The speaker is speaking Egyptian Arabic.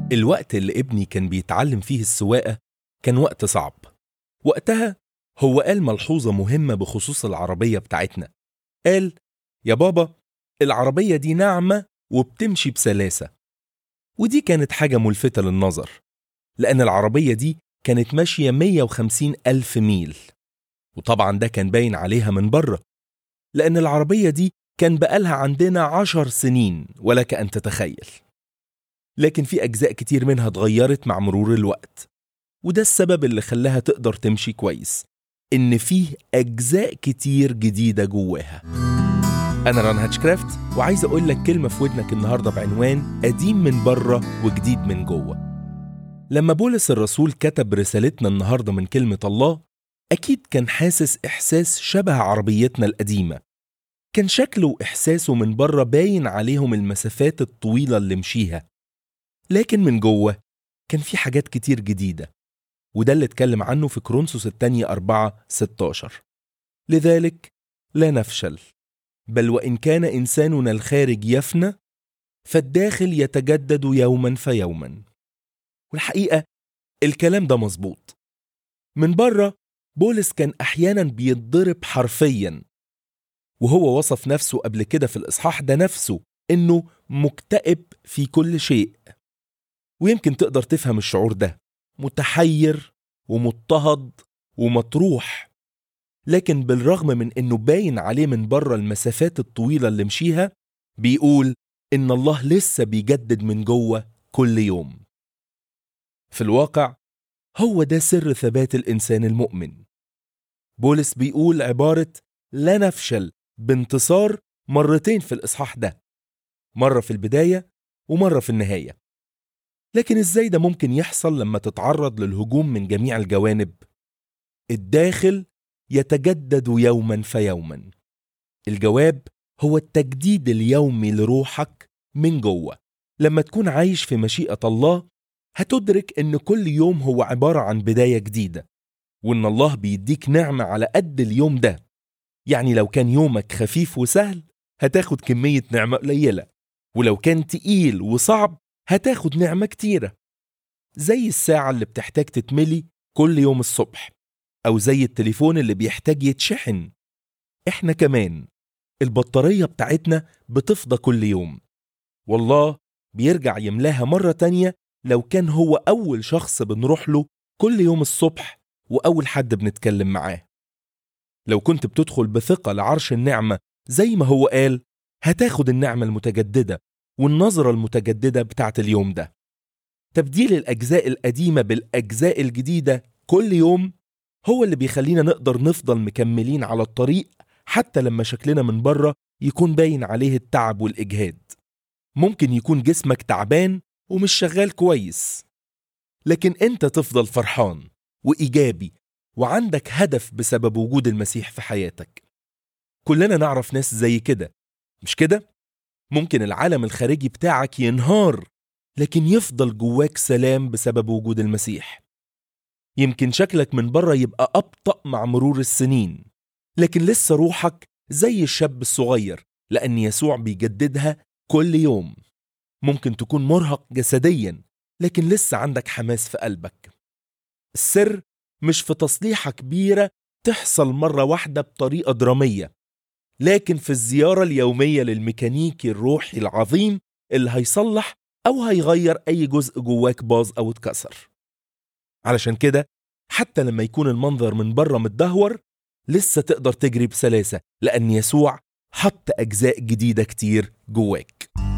الوقت اللي ابني كان بيتعلم فيه السواقة كان وقت صعب وقتها هو قال ملحوظة مهمة بخصوص العربية بتاعتنا قال يا بابا العربية دي ناعمة وبتمشي بسلاسة ودي كانت حاجة ملفتة للنظر لأن العربية دي كانت ماشية 150 ألف ميل وطبعا ده كان باين عليها من بره لأن العربية دي كان بقالها عندنا عشر سنين ولك أن تتخيل لكن في أجزاء كتير منها اتغيرت مع مرور الوقت وده السبب اللي خلاها تقدر تمشي كويس إن فيه أجزاء كتير جديدة جواها أنا ران هاتشكرافت وعايز أقول لك كلمة في ودنك النهاردة بعنوان قديم من بره وجديد من جوه لما بولس الرسول كتب رسالتنا النهاردة من كلمة الله أكيد كان حاسس إحساس شبه عربيتنا القديمة كان شكله وإحساسه من بره باين عليهم المسافات الطويلة اللي مشيها لكن من جوه كان في حاجات كتير جديدة وده اللي اتكلم عنه في كرونسوس الثانية أربعة 16 لذلك لا نفشل بل وإن كان إنساننا الخارج يفنى فالداخل يتجدد يوما فيوما والحقيقة الكلام ده مظبوط من بره بولس كان أحيانا بيتضرب حرفيا وهو وصف نفسه قبل كده في الإصحاح ده نفسه إنه مكتئب في كل شيء ويمكن تقدر تفهم الشعور ده متحير ومضطهد ومطروح لكن بالرغم من انه باين عليه من بره المسافات الطويله اللي مشيها بيقول ان الله لسه بيجدد من جوه كل يوم في الواقع هو ده سر ثبات الانسان المؤمن بولس بيقول عباره لا نفشل بانتصار مرتين في الاصحاح ده مره في البدايه ومره في النهايه لكن ازاي ده ممكن يحصل لما تتعرض للهجوم من جميع الجوانب الداخل يتجدد يوما فيوما الجواب هو التجديد اليومي لروحك من جوه لما تكون عايش في مشيئه الله هتدرك ان كل يوم هو عباره عن بدايه جديده وان الله بيديك نعمه على قد اليوم ده يعني لو كان يومك خفيف وسهل هتاخد كميه نعمه قليله ولو كان تقيل وصعب هتاخد نعمة كتيرة زي الساعة اللي بتحتاج تتملي كل يوم الصبح أو زي التليفون اللي بيحتاج يتشحن إحنا كمان البطارية بتاعتنا بتفضى كل يوم والله بيرجع يملاها مرة تانية لو كان هو أول شخص بنروح له كل يوم الصبح وأول حد بنتكلم معاه لو كنت بتدخل بثقة لعرش النعمة زي ما هو قال هتاخد النعمة المتجددة والنظرة المتجددة بتاعت اليوم ده تبديل الأجزاء القديمة بالأجزاء الجديدة كل يوم هو اللي بيخلينا نقدر نفضل مكملين على الطريق حتى لما شكلنا من بره يكون باين عليه التعب والإجهاد ممكن يكون جسمك تعبان ومش شغال كويس لكن انت تفضل فرحان وإيجابي وعندك هدف بسبب وجود المسيح في حياتك كلنا نعرف ناس زي كده مش كده؟ ممكن العالم الخارجي بتاعك ينهار لكن يفضل جواك سلام بسبب وجود المسيح يمكن شكلك من بره يبقى أبطأ مع مرور السنين لكن لسه روحك زي الشاب الصغير لأن يسوع بيجددها كل يوم ممكن تكون مرهق جسديا لكن لسه عندك حماس في قلبك السر مش في تصليحة كبيرة تحصل مرة واحدة بطريقة درامية لكن في الزيارة اليومية للميكانيكي الروحي العظيم اللي هيصلح أو هيغير أي جزء جواك باظ أو اتكسر علشان كده حتى لما يكون المنظر من بره متدهور لسه تقدر تجري بسلاسة لأن يسوع حط أجزاء جديدة كتير جواك